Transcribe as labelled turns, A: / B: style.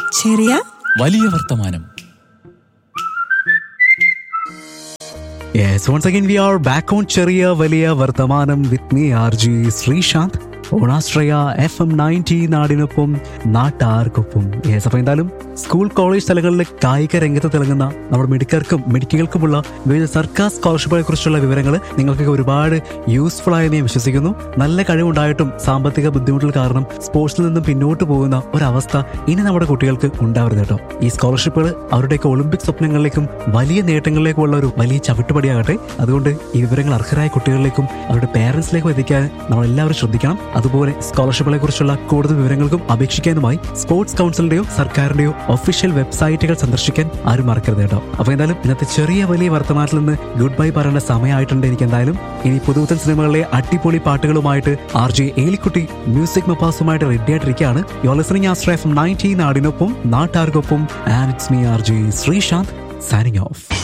A: ചെറിയ
B: വലിയ വർത്തമാനം
C: Yes, once again we are back on ചെറിയ വലിയ വർത്തമാനം with me R J Sreesanth ഓണാശ്രയ എഫ് എം നയൻറ്റി നാടിനൊപ്പം നാട്ടാർക്കൊപ്പം യെസ് അപ്പോൾ എന്തായാലും സ്കൂൾ കോളേജ് സ്ഥലങ്ങളിലെ കായിക രംഗത്ത് തിളങ്ങുന്ന നമ്മുടെ മെഡിക്കർക്കും മെഡിക്കുകൾക്കുമുള്ള വിവിധ സർക്കാർ സ്കോളർഷിപ്പുകളെ കുറിച്ചുള്ള വിവരങ്ങൾ നിങ്ങൾക്ക് ഒരുപാട് യൂസ്ഫുൾ ആയെന്ന് ഞാൻ വിശ്വസിക്കുന്നു നല്ല കഴിവുണ്ടായിട്ടും സാമ്പത്തിക ബുദ്ധിമുട്ടുകൾ കാരണം സ്പോർട്സിൽ നിന്നും പിന്നോട്ട് പോകുന്ന ഒരവസ്ഥ ഇനി നമ്മുടെ കുട്ടികൾക്ക് ഉണ്ടാവരുത് കേട്ടോ ഈ സ്കോളർഷിപ്പുകൾ അവരുടെയൊക്കെ ഒളിമ്പിക് സ്വപ്നങ്ങളിലേക്കും വലിയ നേട്ടങ്ങളിലേക്കുമുള്ള ഒരു വലിയ ചവിട്ടുപടിയാകട്ടെ അതുകൊണ്ട് ഈ വിവരങ്ങൾ അർഹരായ കുട്ടികളിലേക്കും അവരുടെ പേരൻസിലേക്കും എത്തിക്കാൻ നമ്മൾ എല്ലാവരും ശ്രദ്ധിക്കണം അതുപോലെ സ്കോളർഷിപ്പുകളെ കുറിച്ചുള്ള കൂടുതൽ വിവരങ്ങൾക്കും അപേക്ഷിക്കാനുമായി സ്പോർട്സ് കൗൺസിലിന്റെയോ സർക്കാരിന്റെയോ ഒഫീഷ്യൽ വെബ്സൈറ്റുകൾ സന്ദർശിക്കാൻ ആരും മറക്കരുത് കേട്ടോ അപ്പൊ എന്തായാലും ഇന്നത്തെ ചെറിയ വലിയ വർത്തമാനത്തിൽ നിന്ന് ഗുഡ് ബൈ പറയേണ്ട സമയമായിട്ടുണ്ട് എനിക്ക് എന്തായാലും ഇനി പുതുപുത്തൻ സിനിമകളിലെ അടിപൊളി പാട്ടുകളുമായിട്ട് ആർ ജെ ഏലിക്കുട്ടി മ്യൂസിക് മപ്പാസുമായിട്ട് റെഡി ആയിട്ടിരിക്കുകയാണ് യോ ലിസണിംഗ് ആസ്ട്രേ എഫ് നയൻറ്റീൻ നാടിനൊപ്പം നാട്ടാർക്കൊപ്പം and it's me R J Sreesanth signing of